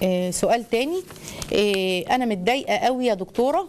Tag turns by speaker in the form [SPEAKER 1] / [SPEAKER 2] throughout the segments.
[SPEAKER 1] آه، سؤال تاني آه، انا متضايقه قوي يا دكتوره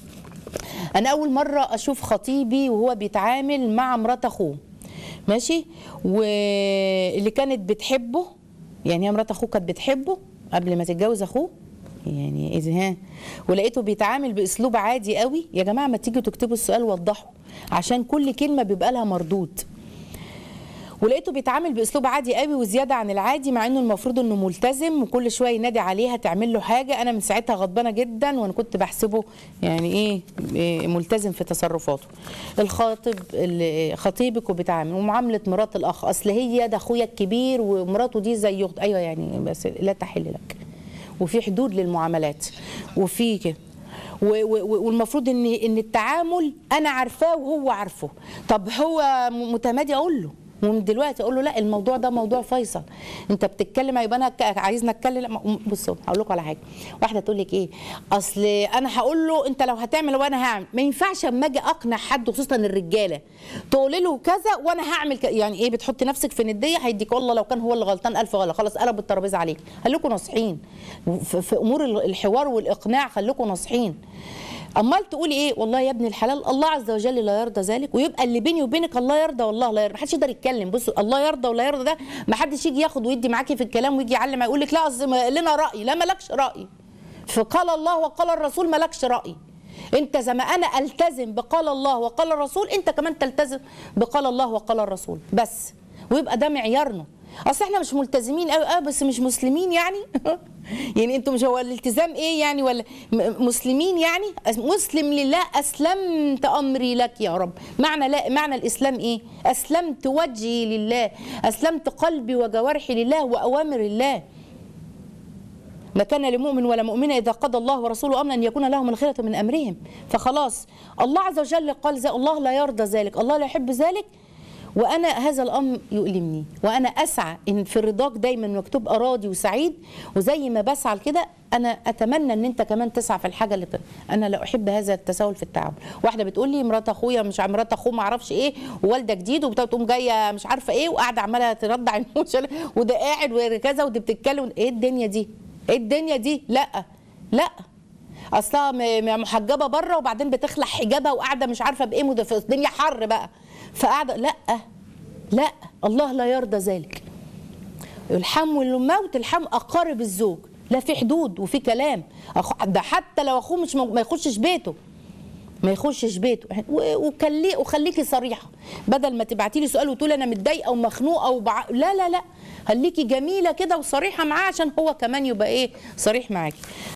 [SPEAKER 1] انا اول مره اشوف خطيبي وهو بيتعامل مع مرات اخوه ماشي واللي كانت بتحبه يعني هي مرات اخوه كانت بتحبه قبل ما تتجوز اخوه يعني اذا ها ولقيته بيتعامل باسلوب عادي قوي يا جماعه ما تيجوا تكتبوا السؤال وضحوا عشان كل كلمه بيبقى لها مردود ولقيته بيتعامل باسلوب عادي قوي وزياده عن العادي مع انه المفروض انه ملتزم وكل شويه ينادي عليها تعمل له حاجه انا من ساعتها غضبانه جدا وانا كنت بحسبه يعني ايه إيه ملتزم في تصرفاته الخاطب اللي- خطيبك وبيتعامل ومعامله مرات الاخ اصل هي ده اخويا الكبير ومراته دي زي اخت ايوه يعني بس لا تحل لك وفي حدود للمعاملات وفي كده و- و- والمفروض ان ان التعامل انا عارفاه وهو عارفه طب هو م- متمادي اقول له ومن دلوقتي اقول له لا الموضوع ده موضوع فيصل انت بتتكلم يبقى انا ك- عايزنا اتكلم لا، ما- بصوا هقول لكم على حاجه واحده تقول لك ايه اصل انا هقول له انت لو هتعمل وانا هعمل ما ينفعش اما اجي اقنع حد خصوصا الرجاله تقول له كذا وانا هعمل ك... يعني ايه بتحطي نفسك في نديه هيديك والله لو كان هو اللي غلطان الف غلط خلاص قلب الترابيزه عليك خليكم ناصحين في, في امور الحوار والاقناع خليكم ناصحين امال تقولي ايه والله يا ابن الحلال الله عز وجل لا يرضى ذلك ويبقى اللي بيني وبينك الله يرضى والله لا يرضى محدش يقدر يتكلم بصوا الله يرضى ولا يرضى ده ما حدش يجي ياخد ويدي معاكي في الكلام ويجي يعلم يقول لك لا قصدي ما- لنا راي لا مالكش راي فقال الله وقال الرسول مالكش راي انت زي ما انا التزم بقال الله وقال الرسول انت كمان تلتزم بقال الله وقال الرسول بس ويبقى ده معيارنا اصل احنا مش ملتزمين قوي اه بس مش مسلمين يعني يعني انتوا مش هو الالتزام ايه يعني ولا م- مسلمين يعني أس- مسلم لله اسلمت امري لك يا رب معنى لا معنى الاسلام ايه اسلمت وجهي لله اسلمت قلبي وجوارحي لله واوامر الله ما كان لمؤمن ولا مؤمنة إذا قضى الله ورسوله أمرا أن يكون لهم الخيرة من أمرهم فخلاص الله عز وجل قال زي الله لا يرضى ذلك الله لا يحب ذلك وأنا هذا الأمر يؤلمني وأنا أسعى إن في رضاك دايما إنك تبقى راضي وسعيد وزي ما بسعى لكده أنا أتمنى إن أنت كمان تسعى في الحاجة اللي بت... أنا لا أحب هذا التساهل في التعامل واحدة بتقول لي مرات أخويا مش مرات أخوه ما أعرفش إيه ووالدة جديد وبتقوم جاية مش عارفة إيه وقاعدة عمالة تردع الموش وده قاعد وكذا ودي بتتكلم إيه الدنيا دي ايه الدنيا دي لا لا اصلها م- م- محجبه بره وبعدين بتخلع حجابها وقاعده مش عارفه بايه مد- في الدنيا حر بقى فقاعده لا لا الله لا يرضى ذلك الحم والموت الحم اقارب الزوج لا في حدود وفي كلام أخو- ده حتى لو اخوه مش مو- ما يخشش بيته ما يخشش بيته و- وكلي وخليكي صريحه بدل ما تبعتي لي سؤال وتقولي انا متضايقه ومخنوقه وبع... لا لا لا خليكي جميله كده وصريحه معاه عشان هو كمان يبقى ايه صريح معاكي